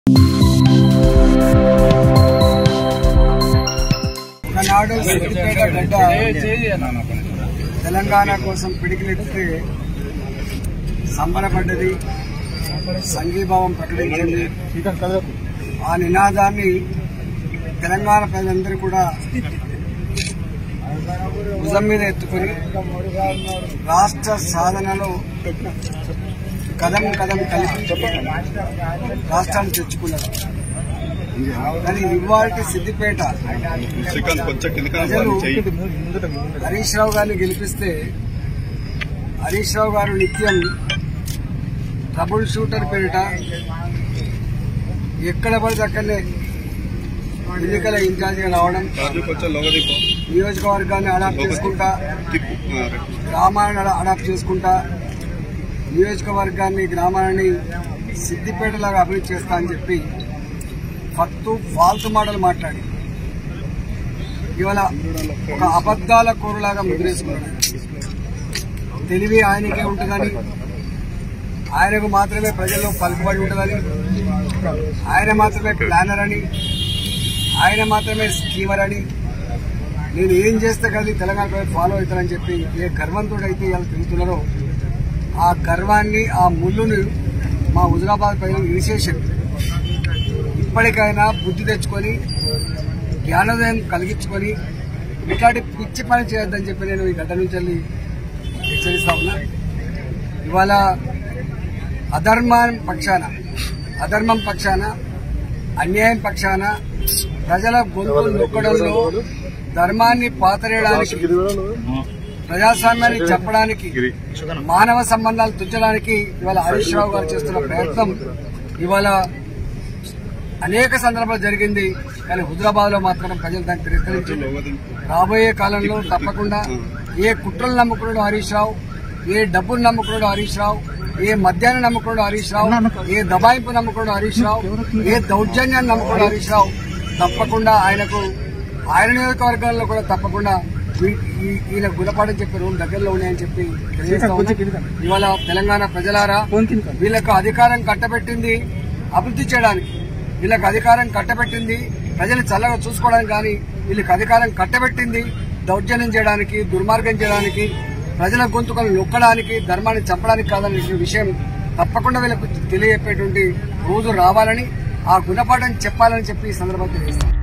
ఒకనాడు సిద్దిపేట గడ్డ తెలంగాణ కోసం పిడికిలెత్తితే సంబరపడ్డది సంఘీభావం ప్రకటించింది ఆ నినాదాన్ని తెలంగాణ ప్రజలందరూ కూడా భుజం మీద ఎత్తుకొని రాష్ట్ర సాధనలో కదం కదం కలిపి రాష్ట్రాన్ని తెచ్చుకున్నారు కానీ ఇవాళ సిద్దిపేట శ్రీకాంత్ కొంచెం కిందకి ప్రజలు చెయ్యి హరీష్ రావు గారిని గెలిపిస్తే హరీష్ రావు గారు నిత్యం ట్రబుల్ షూటర్ పేరిట ఎక్కడ పడితే అక్కడనే ఎన్నికల ఇన్ఛార్జిగా రావడం రాజు కొంచెం లోగదీపం నియోజకవర్గాన్ని అడాప్ట్ చేసుకుంటా తిప్పు ఆ, రైట్. గ్రామాలను అడాప్ట్ చేసుకుంటా నియోజకవర్గాన్ని గ్రామాలని సిద్దిపేటలాగా అభివృద్ధి చేస్తా అని చెప్పి ఫక్తు ఫాల్తు మాటలు మాట్లాడి ఇవాళ ఒక అబద్ధాల కూరలాగా ముద్రేసుకున్నాడు తెలివి ఆయనకే ఉంటుందని ఆయనకు మాత్రమే ప్రజల్లో పలుకుబడి ఉంటుందని ఆయన మాత్రమే ప్లానర్ అని ఆయన మాత్రమే స్కీమర్ అని నేను ఏం చేస్తే కానీ తెలంగాణ ప్రజలు ఫాలో అవుతారని చెప్పి ఏ గర్వంతో అయితే ఇలా తిరుగుతున్నారో ఆ గర్వాన్ని ఆ ముళ్ళును మా హుజరాబాద్ ప్రజలు ఇనిషియేషన్ ఇప్పటికైనా బుద్ధి తెచ్చుకొని జ్ఞానోదయం కలిగించుకొని ఇట్లాంటి పిచ్చి పని చేయొద్దని చెప్పి నేను ఈ గడ్డ నుంచి వెళ్ళి హెచ్చరిస్తా ఉన్నా ఇవాళ అధర్మం పక్షాన అధర్మం పక్షాన అన్యాయం పక్షాన ప్రజల గొంతు నొక్కడంలో ధర్మాన్ని పాతరేయడానికి ప్రజాస్వామ్యాన్ని చెప్పడానికి మానవ సంబంధాలు తుంచడానికి ఇవాళ హరీష్ రావు గారు చేస్తున్న ప్రయత్నం ఇవాళ అనేక సందర్భాలు జరిగింది కానీ హుజరాబాద్ లో మాత్రం ప్రజలు దాన్ని తిరస్కరించారు లోగదింపు రాబోయే కాలంలో తప్పకుండా ఏ కుట్రలు నమ్ముకున్నాడు హరీష్ రావు ఏ డబ్బులు నమ్ముకున్నాడు హరీష్ రావు ఏ మద్యాన్ని నమ్ముకున్నాడు హరీష్ రావు ఏ దబాయింపు నమ్ముకున్నాడు హరీష్ రావు ఏ దౌర్జన్యాన్ని నమ్ముకున్నాడు హరీష్ రావు తప్పకుండా ఆయనకు ఆయన నియోజకవర్గాల్లో కూడా తప్పకుండా ఈ- ఈ- ఈయన గుణపాఠం చెప్పే రోజులు దగ్గరలో ఉన్నాయని చెప్పి తెలియజేస్తా ఉన్నా. ఇవాళ తెలంగాణ ప్రజలారా వీళ్ళకు అధికారం కట్టబెట్టింది అభివృద్ధి చేయడానికి వీళ్ళకి అధికారం కట్టబెట్టింది ప్రజలు చల్లగా చూసుకోవడానికి కానీ వీళ్ళకి అధికారం కట్టబెట్టింది దౌర్జన్యం చేయడానికి దుర్మార్గం చేయడానికి ప్రజల గొంతుకలు నొక్కడానికి ధర్మాన్ని చంపడానికి కాదనే విషయం తప్పకుండా వీళ్ళకు తెలియజెప్పేటువంటి రోజు రావాలని ఆ గుణపాఠం చెప్పాలని చెప్పి ఈ సందర్భంగా తెలియజేస్తాను